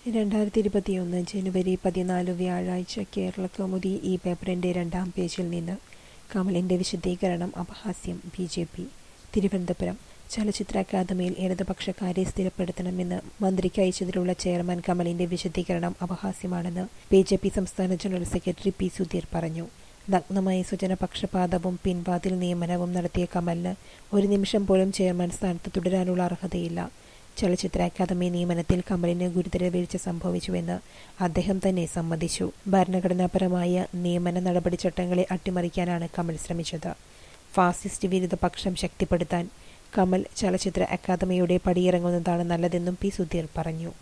രണ്ടായിരത്തി ഇരുപത്തിയൊന്ന് ജനുവരി പതിനാല് വ്യാഴാഴ്ച കേരള കൗമുദി ഈ പേപ്പറിന്റെ രണ്ടാം പേജിൽ നിന്ന് കമലിന്റെ വിശദീകരണം അപഹാസ്യം ബി ജെ പി തിരുവനന്തപുരം ചലച്ചിത്ര അക്കാദമിയിൽ ഇടതുപക്ഷക്കാരെ സ്ഥിരപ്പെടുത്തണമെന്ന് മന്ത്രിക്ക് അയച്ചതിലുള്ള ചെയർമാൻ കമലിന്റെ വിശദീകരണം അപഹാസ്യമാണെന്ന് ബി ജെ പി സംസ്ഥാന ജനറൽ സെക്രട്ടറി പി സുധീർ പറഞ്ഞു നഗ്നമായ സ്വജനപക്ഷപാതവും പിൻവാതിൽ നിയമനവും നടത്തിയ കമലിന് ഒരു നിമിഷം പോലും ചെയർമാൻ സ്ഥാനത്ത് തുടരാനുള്ള അർഹതയില്ല ചലച്ചിത്ര അക്കാദമി നിയമനത്തിൽ കമലിന് ഗുരുതര വീഴ്ച സംഭവിച്ചുവെന്ന് അദ്ദേഹം തന്നെ സമ്മതിച്ചു ഭരണഘടനാപരമായ നിയമന നടപടിച്ചട്ടങ്ങളെ അട്ടിമറിക്കാനാണ് കമൽ ശ്രമിച്ചത് ഫാസിസ്റ്റ് വിരുദ്ധ പക്ഷം ശക്തിപ്പെടുത്താൻ കമൽ ചലച്ചിത്ര അക്കാദമിയുടെ പടിയിറങ്ങുന്നതാണ് നല്ലതെന്നും പി സുധീർ പറഞ്ഞു